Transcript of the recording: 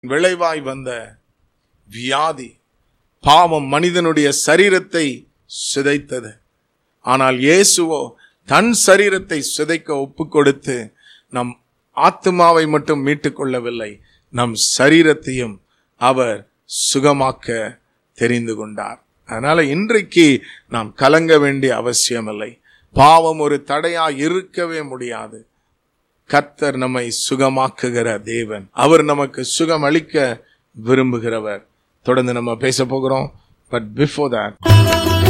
விளைவாய் வந்த வியாதி பாவம் மனிதனுடைய சரீரத்தை சிதைத்தது ஆனால் இயேசுவோ தன் சரீரத்தை சிதைக்க ஒப்பு கொடுத்து நம் ஆத்மாவை மட்டும் மீட்டுக் கொள்ளவில்லை நம் சரீரத்தையும் அவர் சுகமாக்க தெரிந்து கொண்டார் அதனால இன்றைக்கு நாம் கலங்க வேண்டிய அவசியமில்லை பாவம் ஒரு தடையா இருக்கவே முடியாது கர்த்தர் நம்மை சுகமாக்குகிற தேவன் அவர் நமக்கு சுகம் அளிக்க விரும்புகிறவர் தொடர்ந்து நம்ம பேச போகிறோம் பட் பிஃபோர் that